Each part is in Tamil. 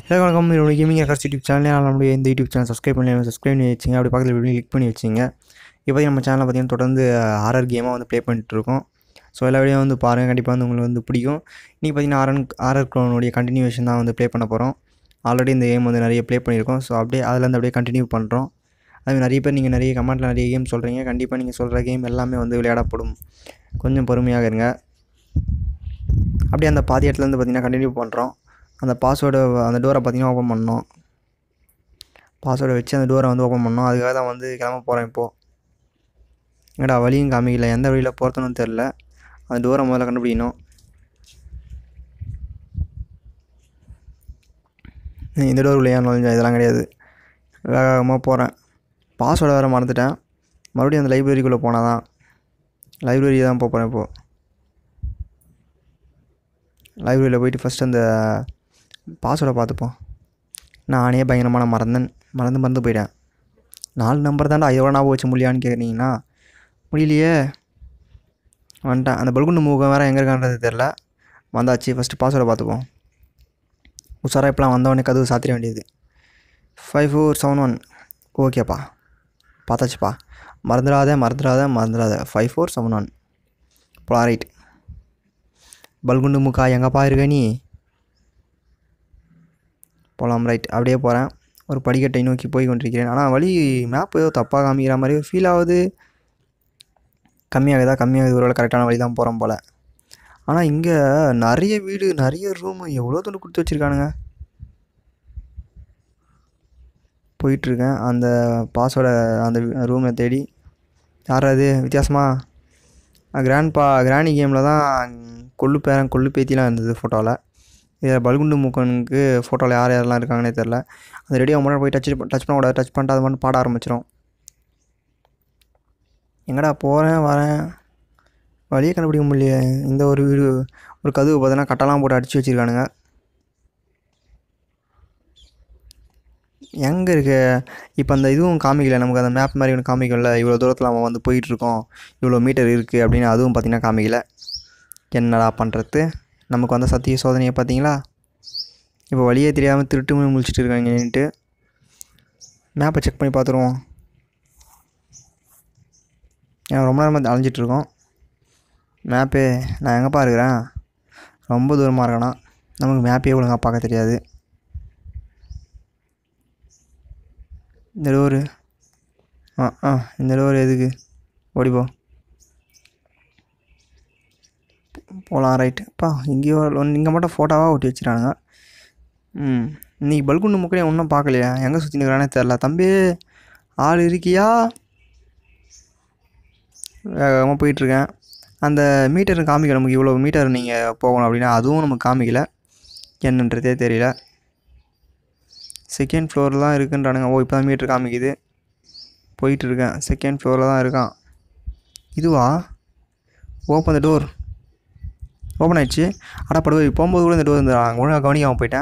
ஹலோ வணக்கம் என்னோட கேமிங் ரெக்கார்ட்ஸ் யூடியூப் சேனல் நம்மளுடைய இந்த யூடியூப் சேனல் சப்ஸ்கிரைப் பண்ணி சப்ஸ்கிரைப் பண்ணி வச்சுங்க அப்படி பக்கத்தில் வீடியோ கிளிக் பண்ணி வச்சுங்க இப்போ நம்ம சேனலில் பார்த்தீங்கன்னா தொடர்ந்து ஆர்ஆர் கேமாக வந்து ப்ளே பண்ணிட்டுருக்கோம் ஸோ எல்லா வீடியோ வந்து பாருங்கள் கண்டிப்பாக வந்து உங்களுக்கு வந்து பிடிக்கும் இன்றைக்கி பார்த்தீங்கன்னா ஆர்என் ஆர்ஆர் க்ளோனுடைய கண்டினியூஷன் தான் வந்து ப்ளே பண்ண போகிறோம் ஆல்ரெடி இந்த கேம் வந்து நிறைய ப்ளே பண்ணியிருக்கோம் ஸோ அப்படியே அதுலேருந்து அப்படியே கண்டினியூ பண்ணுறோம் அது நிறைய பேர் நீங்கள் நிறைய கமெண்ட்டில் நிறைய கேம் சொல்கிறீங்க கண்டிப்பாக நீங்கள் சொல்கிற கேம் எல்லாமே வந்து விளையாடப்படும் கொஞ்சம் பொறுமையாக இருங்க அப்படியே அந்த பாதி இடத்துலேருந்து பார்த்தீங்கன்னா கண்டினியூ பண்ணுறோம் அந்த பாஸ்வேர்டு அந்த டோரை பார்த்தீங்கன்னா ஓப்பன் பண்ணோம் பாஸ்வேர்டை வச்சு அந்த டோரை வந்து ஓப்பன் பண்ணோம் அதுக்காக தான் வந்து கிளம்ப போகிறேன் இப்போது எங்கடா வழியும் காமிக்கல எந்த வழியில் போகிறதுன்னு தெரில அந்த டோரை முதல்ல கண்டுபிடிக்கணும் இந்த டோர் உள்ளே நுழைஞ்சா இதெல்லாம் கிடையாது வேக வேகமாக போகிறேன் பாஸ்வேர்டை வேறு மறந்துட்டேன் மறுபடியும் அந்த லைப்ரரிக்குள்ளே போனால் தான் லைப்ரரி தான் போக போகிறேன் இப்போது லைப்ரரியில் போயிட்டு ஃபஸ்ட் அந்த பாஸ்வேர்டை பார்த்துப்போம் நானே பயங்கரமான மறந்தேன் மறந்து மறந்து போயிட்டேன் நாலு நம்பர் தான்டா இதோட ஞாபகம் வச்சு முடியான்னு கேட்குறீங்கன்னா முடியலையே வந்துட்டேன் அந்த பல்குண்டு முகம் வேறு எங்கே இருக்கான்றது தெரில வந்தாச்சு ஃபஸ்ட்டு பாஸ்வேர்டை பார்த்துப்போம் உஷாராக இப்போலாம் வந்தவொடனே கதவு சாத்திர வேண்டியது ஃபைவ் ஃபோர் செவன் ஒன் ஓகேப்பா பார்த்தாச்சுப்பா மறந்துடாத மறந்துடாத மறந்துடாத ஃபைவ் ஃபோர் செவன் ஒன் போலாம் ரைட் பல்குண்டு முக்கா எங்கப்பா இருக்க நீ போகலாம் ரைட் அப்படியே போகிறேன் ஒரு படிக்கட்டை நோக்கி போய் கொண்டிருக்கிறேன் ஆனால் வழி மேப் ஏதோ தப்பாக காமிக்கிற மாதிரி ஃபீல் ஆகுது கம்மியாகுதா கம்மியாகுது ஒருவேளை கரெக்டான வழி தான் போகிறோம் போல் ஆனால் இங்கே நிறைய வீடு நிறைய ரூமு எவ்வளோ துண்டு கொடுத்து வச்சுருக்கானுங்க போயிட்டுருக்கேன் அந்த பாஸோட அந்த ரூமை தேடி யார் அது வித்தியாசமாக கிராண்ட் பா கிராணி கேமில் தான் கொள்ளு பேரன் கொள்ளு பேத்திலாம் இருந்தது ஃபோட்டோவில் இதில் பல்குண்டு மூக்கனுக்கு ஃபோட்டோவில் யார் யாரெல்லாம் இருக்காங்கன்னே தெரில அந்த ரெடியாக முன்னாடி போய் டச் டச் பண்ணக்கூடாது டச் பண்ணிட்டு அது மட்டும் பாட ஆரம்பிச்சிடும் எங்கடா போகிறேன் வரேன் வழியே கண்டுபிடிக்க முடியலையே இந்த ஒரு வீடு ஒரு கதவு பார்த்தோன்னா கட்டெல்லாம் போட்டு அடித்து வச்சுருக்கானுங்க எங்கே இருக்கு இப்போ அந்த இதுவும் காமிக்கல நமக்கு அந்த மேப் மாதிரி ஒன்று காமிக்கல இவ்வளோ தூரத்தில் நம்ம வந்து போயிட்டுருக்கோம் இவ்வளோ மீட்டர் இருக்குது அப்படின்னு அதுவும் பார்த்திங்கன்னா காமிக்கல என்னடா பண்ணுறது நமக்கு வந்த சத்திய சோதனையை பார்த்தீங்களா இப்போ வழியே தெரியாமல் திருட்டு மணி முழிச்சிட்டு இருக்காங்கன்ட்டு மேப்பை செக் பண்ணி பார்த்துருவோம் ஏன் ரொம்ப நேரமாக அலைஞ்சிட்ருக்கோம் மேப்பே நான் எங்கேப்பா இருக்கிறேன் ரொம்ப தூரமாக இருக்கேனா நமக்கு மேப்பே ஒழுங்காக பார்க்க தெரியாது இந்த டோரு ஆ ஆ இந்த டோர் எதுக்கு ஓடிப்போ போகலாம் ரைட்டு அப்பா இங்கேயோ இங்கே மட்டும் ஃபோட்டோவாக ஒட்டி வச்சுட்டானுங்க ம் இன்றைக்கி பல்குண்டு முக்கடையும் ஒன்றும் பார்க்கலையா எங்கே சுற்றி நிற்கிறானே தெரில தம்பி ஆள் இருக்கியா வேகமாக போயிட்டுருக்கேன் அந்த மீட்டர் காமிக்க நமக்கு இவ்வளோ மீட்டர் நீங்கள் போகணும் அப்படின்னா அதுவும் நமக்கு காமிக்கல என்னன்றதே தெரியல செகண்ட் ஃப்ளோரில் தான் இருக்குன்றானுங்க ஓ இப்போ தான் மீட்டர் காமிக்குது போயிட்டுருக்கேன் செகண்ட் ஃப்ளோரில் தான் இருக்கான் இதுவா ஓப்பன் த டோர் ஓப்பன் ஆயிடுச்சு அடப்படுவே போகும்போது கூட இந்த டோர் இந்த ஒழுங்காக கவனிக்காமல் போயிட்டேன்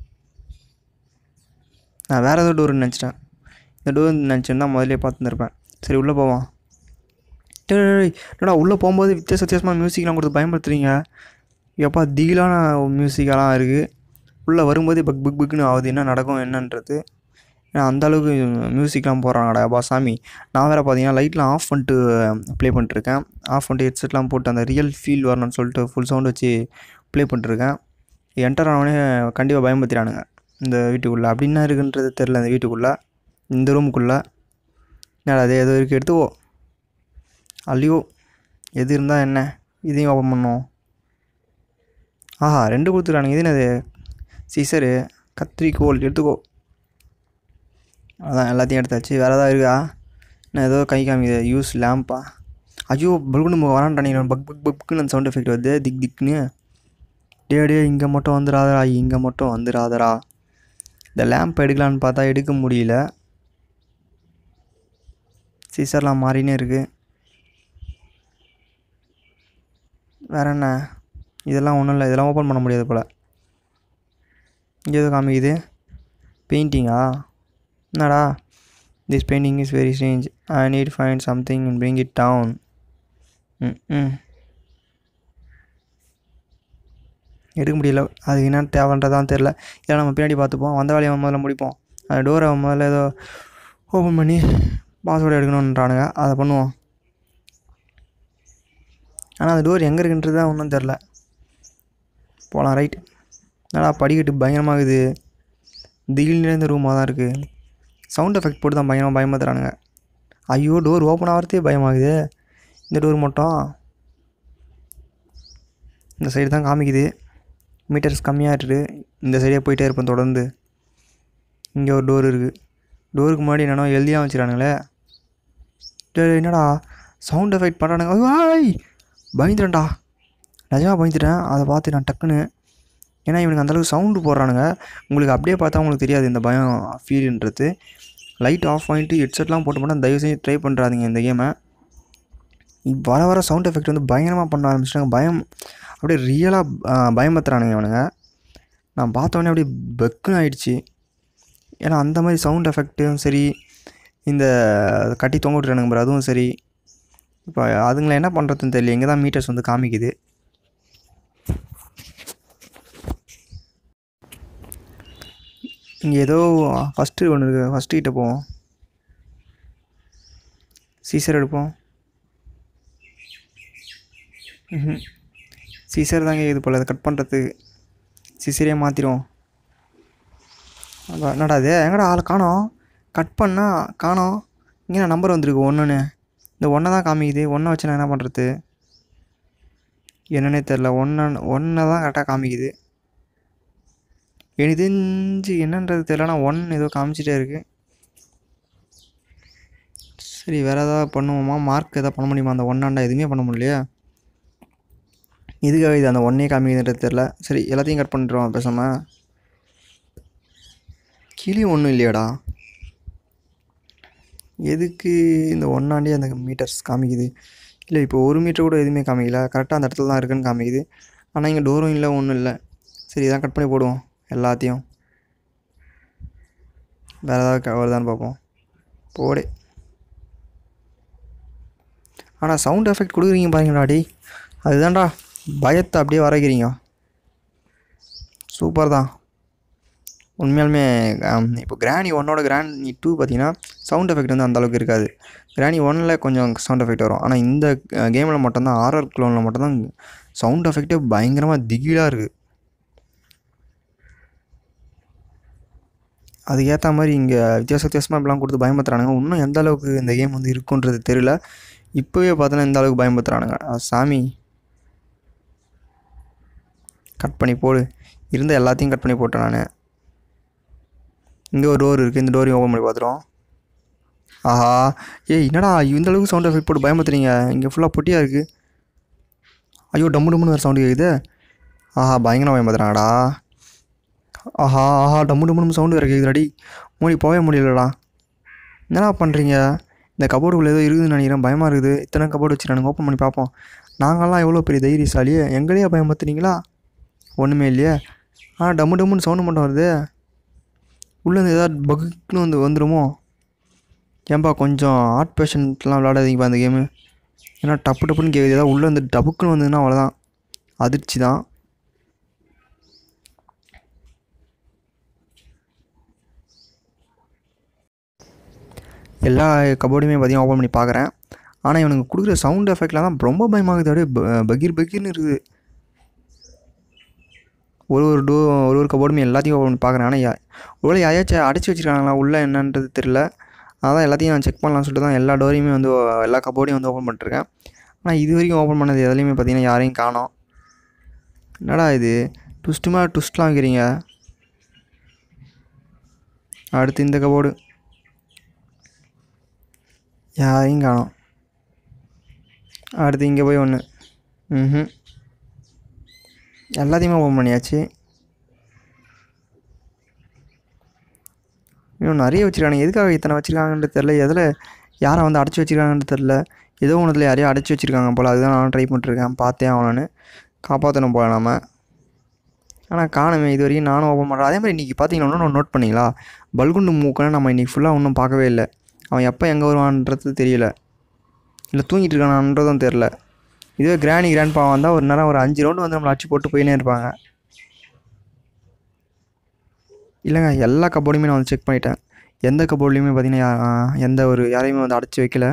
நான் வேறு ஏதோ டோர்னு நினச்சிட்டேன் இந்த டோர் நினச்சிருந்தா முதல்ல பார்த்துருப்பேன் சரி உள்ளே போவோம் என்னடா உள்ளே போகும்போது வித்தியாச வித்தியாசமான மியூசிக்லாம் கொடுத்து பயன்படுத்துறீங்க எப்பா திகிலான மியூசிக்கெல்லாம் இருக்குது உள்ளே வரும்போது பக் பக் பக்னு ஆகுது என்ன நடக்கும் என்னன்றது ஏன்னா அந்தளவுக்கு மியூசிக்லாம் போடுறாங்கடா அப்பா சாமி நான் வேறு பார்த்தீங்கன்னா லைட்லாம் ஆஃப் பண்ணிட்டு ப்ளே பண்ணிட்டுருக்கேன் ஆஃப் பண்ணிட்டு ஹெட்செட்லாம் போட்டு அந்த ரியல் ஃபீல் வரணும்னு சொல்லிட்டு ஃபுல் சவுண்ட் வச்சு ப்ளே பண்ணிட்டுருக்கேன் என்டர் ஆனவொடனே கண்டிப்பாக பயன்படுத்திடானுங்க இந்த வீட்டுக்குள்ளே அப்படின்னா இருக்குன்றது தெரில இந்த வீட்டுக்குள்ளே இந்த ரூமுக்குள்ளே என்னடா அது எதோ இருக்குது எடுத்துவோ அல்லையோ எது இருந்தால் என்ன இதையும் ஓப்பன் பண்ணோம் ஆஹா ரெண்டு கொடுத்துட்டானுங்க இது என்னது சீசரு கத்திரிக்கோல் எடுத்துக்கோ அதான் எல்லாத்தையும் எடுத்தாச்சு வேறு ஏதாவது இருக்கா நான் ஏதோ கை காமிக்குது யூஸ் லேம்பா ஐயோ பல்குண்டு முகம் வரான்டானீங்க பக் பக் பக்குன்னு அந்த சவுண்ட் எஃபெக்ட் வருது திக் திக்னு டே டே இங்கே மட்டும் வந்துடாதரா இங்கே மட்டும் வந்துடாதரா இந்த லேம்ப் எடுக்கலான்னு பார்த்தா எடுக்க முடியல சீசர்லாம் மாறினே இருக்குது வேறு என்ன இதெல்லாம் ஒன்றும் இல்லை இதெல்லாம் ஓப்பன் பண்ண முடியாது போல் இங்கே எதுவும் காமிக்குது பெயிண்டிங்கா என்னடா this painting is very strange I need find something and bring it down ம் ம் எடுக்க முடியல அது என்னன்னு தேவைன்றதான் தெரில இல்லை நம்ம பின்னாடி பார்த்துப்போம் வந்த வேலையை முதல்ல முடிப்போம் அந்த டோரை முதல்ல ஏதோ ஓப்பன் பண்ணி பாஸ்வேர்டு எடுக்கணுன்றானுங்க அதை பண்ணுவோம் ஆனால் அந்த டோர் எங்கே இருக்குன்றது தான் ஒன்றும் தெரில போகலாம் ரைட் என்னடா படிக்கட்டு பயங்கரமாகுது திடீர்னு இந்த ரூமாக தான் இருக்குது சவுண்ட் எஃபெக்ட் போட்டு தான் பயங்கரமாக பயமாத்துறானுங்க ஐயோ டோர் ஓப்பன் ஆகிறதே பயமாகுது இந்த டோர் மட்டும் இந்த சைடு தான் காமிக்குது மீட்டர்ஸ் கம்மியாக இருக்குது இந்த சைடே போயிட்டே இருப்பேன் தொடர்ந்து இங்கே ஒரு டோர் இருக்குது டோருக்கு முன்னாடி என்னென்னோ எழுதியாக வச்சுறானுங்களே டேய், என்னடா சவுண்ட் எஃபெக்ட் பண்ணுறானுங்க ஐய் பயந்துட்டேன்டா நிஜமாக பயந்துட்டேன் அதை பார்த்து நான் டக்குன்னு ஏன்னா இவனுக்கு அந்தளவுக்கு சவுண்டு போடுறானுங்க உங்களுக்கு அப்படியே பார்த்தா உங்களுக்கு தெரியாது இந்த பயம் ஃபீல்ன்றது லைட் ஆஃப் பண்ணிட்டு ஹெட்செட்லாம் போட்டு போனால் தயவு செஞ்சு ட்ரை பண்ணுறாதீங்க இந்த கேமை வர வர சவுண்ட் எஃபெக்ட் வந்து பயங்கரமாக பண்ண ஆரம்பிச்சிட்டாங்க பயம் அப்படியே ரியலாக பயமத்துறானுங்க இவனுங்க நான் பார்த்தோன்னே அப்படியே பெக்குன்னு ஆயிடுச்சு ஏன்னா அந்த மாதிரி சவுண்ட் எஃபெக்ட்டும் சரி இந்த கட்டி தொங்க விட்டுறானுங்க பாரு அதுவும் சரி இப்போ அதுங்களை என்ன பண்ணுறதுன்னு தெரியல எங்கே தான் மீட்டர்ஸ் வந்து காமிக்குது இங்கே ஏதோ ஃபஸ்ட்டு ஒன்று இருக்குது ஃபஸ்ட்டு கிட்ட போவோம் சீசர் எடுப்போம் ம்ஹும். சீசர் தாங்க இது போல் அதை கட் பண்ணுறதுக்கு சீசரே மாற்றிடுவோம் அதான் என்னடா இது எங்கடா ஆளை காணோம் கட் பண்ணால் காணோம் இங்கே நம்பர் வந்திருக்கு ஒன்றுன்னு இந்த ஒன்றை தான் காமிக்குது ஒன்றை வச்சு நான் என்ன பண்ணுறது என்னன்னே தெரில ஒன்றை ஒன்றை தான் கரெக்டாக காமிக்குது எனக்கு தெரிஞ்சு என்னன்றது தெரியல ஒன் ஏதோ காமிச்சிட்டே இருக்கு சரி வேறு ஏதாவது பண்ணுவோமா மார்க் எதாவது பண்ண முடியுமா அந்த ஒன்னாண்டா எதுவுமே பண்ண முடியலையா இதுக்காக இது அந்த ஒன்னே காமிக்குதுன்றது தெரில சரி எல்லாத்தையும் கட் பண்ணிட்டுருவோம் பேசாமல் கிளி ஒன்றும் இல்லையாடா எதுக்கு இந்த ஒன்னாண்டே அந்த மீட்டர்ஸ் காமிக்குது இல்லை இப்போ ஒரு மீட்டர் கூட எதுவுமே காமிக்கல கரெக்டாக அந்த இடத்துல தான் இருக்குன்னு காமிக்குது ஆனால் இங்கே டோரும் இல்லை ஒன்றும் இல்லை சரி இதான் கட் பண்ணி போடுவோம் எல்லாத்தையும் வேறு ஏதாவது க- வருதான்னு பார்ப்போம் போடு ஆனால் சவுண்ட் எஃபெக்ட் கொடுக்குறீங்க பாருங்கடா டி அதுதான்டா பயத்தை அப்படியே வரைக்கிறீங்க சூப்பர் தான் உண்மையாலுமே ஆம், இப்போ கிராணி ஒன்னோட கிராணி டூ பார்த்தீங்கன்னா சவுண்ட் எஃபெக்ட் வந்து அந்த அளவுக்கு இருக்காது கிராணி ஒன்னில் கொஞ்சம் சவுண்ட் எஃபெக்ட் வரும் ஆனால் இந்த கேமில் மட்டும்தான் ஆர்ஆர் க்ளோனில் மட்டும்தான் சவுண்ட் எஃபெக்ட்டே பயங்கரமாக திகிலாக இருக்குது அதுக்கேற்ற மாதிரி இங்கே வித்தியாச வித்தியாசமாக இப்படிலாம் கொடுத்து பயமுறுத்துறானுங்க இன்னும் எந்த அளவுக்கு இந்த கேம் வந்து இருக்குன்றது தெரியல இப்போவே பார்த்தோன்னா எந்த அளவுக்கு பயமுறுத்துறானுங்க அஹ் சாமி கட் பண்ணி போடு இருந்த எல்லாத்தையும் கட் பண்ணி போட்டேன் நான் இங்கே ஒரு டோர் இருக்குது இந்த டோரையும் ஓப்பன் பண்ணி பார்த்துருவோம் ஆஹா ஏய் என்னடா இந்த அளவுக்கு சவுண்ட் எஃபெக்ட் போட்டு பயமுறுத்துறீங்க இங்கே ஃபுல்லாக பொட்டியாக இருக்குது ஐயோ டம்மு டம்முன்னு வேறு சவுண்டு கேட்குது ஆஹா பயங்கரமாக பயமுறுத்துறாங்கடா ஆஹா ஆஹா டம்மு டம்முன்னு சவுண்டு வேறு கேட்குதுடாடி மூடி போகவே முடியலடா என்னடா பண்ணுறீங்க இந்த கபோர்டுக்குள்ளே ஏதோ இருக்குதுன்னு நினைக்கிறேன் பயமாக இருக்குது இத்தனை கபோர்டு வச்சுருக்கானுங்க ஓப்பன் பண்ணி பார்ப்போம் நாங்கள்லாம் எவ்வளோ பெரிய தைரியசாலி எங்களையே பயமுறுத்துறீங்களா ஒன்றுமே இல்லையே ஆ டம்மு டம்முன்னு சவுண்டு மட்டும் வருது உள்ளேருந்து ஏதாவது பகுக்குன்னு வந்து வந்துடுமோ ஏன்பா கொஞ்சம் ஆர்ட் பேஷண்ட்லாம் விளாடாதீங்கப்பா அந்த கேமு ஏன்னா டப்பு டப்புன்னு கேட்குது ஏதாவது உள்ளே வந்து டபுக்குன்னு வந்ததுன்னா அவ்வளோதான் அதிர்ச்சி தான் எல்லா கபோர்டுமே பார்த்தீங்கன்னா ஓப்பன் பண்ணி பார்க்குறேன் ஆனால் இவனுக்கு கொடுக்குற சவுண்ட் எஃபெக்ட்லாம் தான் ரொம்ப பயமாகுது அப்படியே ப- பகீர் பகீர்னு இருக்குது ஒரு ஒரு டோ ஒரு ஒரு கபோர்டுமே எல்லாத்தையும் ஓப்பன் பண்ணி பார்க்குறேன் ஆனால் யா- ஒருவேளை யாரையாச்சும் அடைச்சி வச்சிருக்காங்களா உள்ளே என்னன்றது தெரில அதான் எல்லாத்தையும் நான் செக் பண்ணலாம்னு சொல்லிட்டு தான் எல்லா டோரையுமே வந்து ஓ- எல்லா கபோர்டையும் வந்து ஓப்பன் பண்ணிட்டுருக்கேன் ஆனால் இது வரைக்கும் ஓப்பன் பண்ணது எதுலேயுமே பார்த்தீங்கன்னா யாரையும் காணோம் என்னடா இது ட்விஸ்ட்டுமா ட்விஸ்ட்லாம் வைக்கிறீங்க அடுத்து இந்த கபோர்டு யாரையும் காணோம் அடுத்து இங்கே போய் ஒன்று ம் எல்லாத்தையுமே ஓப்பன் பண்ணியாச்சு இன்னும் நிறைய வச்சுருக்கானுங்க எதுக்காக இத்தனை வச்சுருக்காங்கன்றது தெரில எதில் யாரை வந்து அடைச்சி வச்சுருக்காங்கன்னு தெரில ஏதோ ஒன்றுல யாரையும் அடைச்சி வச்சுருக்காங்க போல் அதுதான் நானும் ட்ரை பண்ணிட்டுருக்கேன் பார்த்தேன் அவனு காப்பாற்றணும் போல நாம ஆனால் காணுமே இது வரைக்கும் நானும் ஓப்பன் பண்ணுறேன் அதே மாதிரி இன்றைக்கி பார்த்தீங்கன்னா ஒன்று நோட் பண்ணீங்களா பல்குண்டு மூக்கனை நம்ம இன்றைக்கி ஃபுல்லாக ஒன்றும் பார்க்கவே இல்லை அவன் எப்போ எங்கே வருவான்றது தெரியல இல்லை தூங்கிட்டு இருக்கானான்றதும் தெரில இதுவே கிராணி கிராண்ட் பாவம் வந்தால் ஒரு நேரம் ஒரு அஞ்சு ரவுண்டு வந்து நம்மளை அடிச்சு போட்டு போயினே இருப்பாங்க இல்லைங்க எல்லா கபோர்டையுமே நான் வந்து செக் பண்ணிட்டேன் எந்த கபோர்ட்லேயுமே பார்த்தீங்கன்னா யா- எந்த ஒரு யாரையுமே வந்து அடைச்சி வைக்கல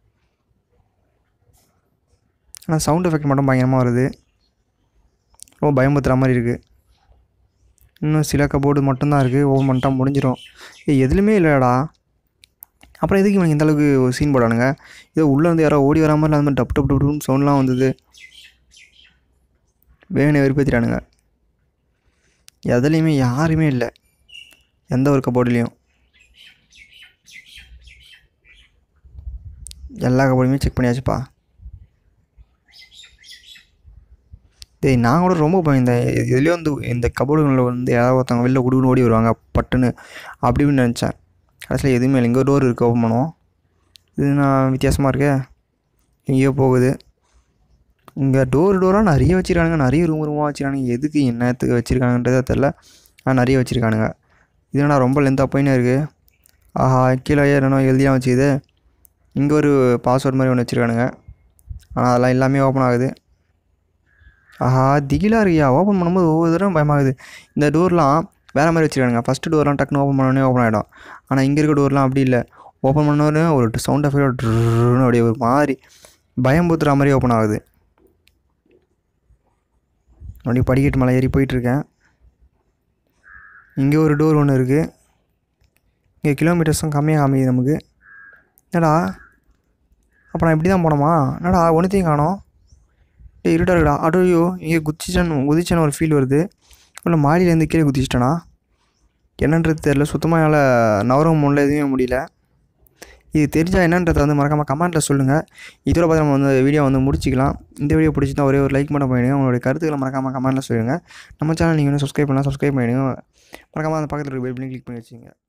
ஆனால் சவுண்ட் எஃபெக்ட் மட்டும் பயங்கரமாக வருது ரொம்ப பயமுறுத்துற மாதிரி இருக்குது இன்னும் சில கபோர்டு மட்டும்தான் இருக்குது ஓப்பன் பண்ணிட்டா முடிஞ்சிடும் ஏய் எதுலையுமே இல்லைடா அப்புறம் எதுக்கு இவனுக்கு இந்த அளவுக்கு ஒரு சீன் போடானுங்க ஏதோ உள்ளே வந்து யாரோ ஓடி வரா மாதிரி அந்த மாதிரி டப் டப் டப் டப்னு சவுண்ட்லாம் வந்தது வேணை வெறுப்பேற்றிட்டானுங்க எதுலேயுமே யாருமே இல்லை எந்த ஒரு கபோர்டுலேயும் எல்லா கபோர்டுமே செக் பண்ணியாச்சுப்பா டேய் நான் கூட ரொம்ப பயந்தேன் இது- இதுலயே வந்து இந்த கபோர்டுகளில் வந்து யாராவது ஒருத்தவங்க வெளில குடுக்குன்னு ஓடி வருவாங்க பட்டுன்னு அப்படி இப்படின்னு நினச்சேன் கடைசியில் எதுவுமே இல்லை இங்கே ஒரு டோர் இருக்குது ஓப்பன் பண்ணுவோம் இது நான் வித்தியாசமாக இருக்கே எங்கேயோ போகுது இங்கே டோர் டோராக நிறைய வச்சுருக்கானுங்க நிறைய ரூம் ரூமாக வச்சுருக்கானுங்க எதுக்கு என்னத்துக்கு வச்சுருக்காங்கன்றதே தெரில ஆனால் நிறைய வச்சுருக்கானுங்க இது என்னடா ரொம்ப லென்த்தாக போயினே இருக்குது ஆஹா கீழே என்னென்ன எழுதிலாம் வச்சுக்குது இங்கே ஒரு பாஸ்வேர்ட் மாதிரி ஒன்று வச்சுருக்கானுங்க ஆனால் அதெல்லாம் எல்லாமே ஓப்பன் ஆகுது ஆஹா திகிலாக இருக்கியா ஓப்பன் பண்ணும்போது ஒவ்வொரு தடவை பயமாகுது இந்த டோர்லாம் வேறு மாதிரி வச்சுருக்கானுங்க ஃபஸ்ட்டு டோர்லாம் டக்குன்னு ஓப்பன் பண்ணோடனே ஓப்பன் ஆகிடும் ஆனால் இங்கே இருக்க டோர்லாம் அப்படி இல்லை ஓப்பன் பண்ணோடனே ஒரு சவுண்ட் எஃபெக்ட் ட்ருன்னு அப்படியே ஒரு மாதிரி பயம் பூத்துற மாதிரி ஓப்பன் ஆகுது அப்படியே படிக்கட்டு மேலே ஏறி போயிட்டுருக்கேன் இங்கே ஒரு டோர் ஒன்று இருக்குது இங்கே கிலோமீட்டர்ஸும் கம்மியாக காமிக்குது நமக்கு என்னடா அப்போ நான் இப்படி தான் போனோமா என்னடா ஒன்றுத்தையும் காணோம் டேய் இருட்டா இருக்குடா அடோயோ இங்கே குதிச்சான்னு குதிச்சான்னு ஒரு ஃபீல் வருது இல்லை மாடியிலேருந்து கீழே குதிச்சிட்டேனா என்னன்றது தெரில சுத்தமாக என்னால் நவரம் முடியல எதுவுமே முடியல இது தெரிஞ்சால் என்னன்றதை வந்து மறக்காமல் கமெண்ட்டில் சொல்லுங்கள் இதோட பார்த்து நம்ம வந்து வீடியோ வந்து முடிச்சிக்கலாம் இந்த வீடியோ பிடிச்சிருந்தா ஒரே ஒரு லைக் மட்டும் பண்ணிடுங்க உங்களுடைய கருத்துக்களை மறக்காமல் கமெண்ட்டில் சொல்லுங்கள் நம்ம சேனல் நீங்கள் இன்னும் சப்ஸ்கிரைப் பண்ணலாம் சப்ஸ்கிரைப் பண்ணிடுங்க மறக்காமல் அந்த பக்கத்தில் இருக்க பெல் கிளிக் பண்ணி வச்சுங்க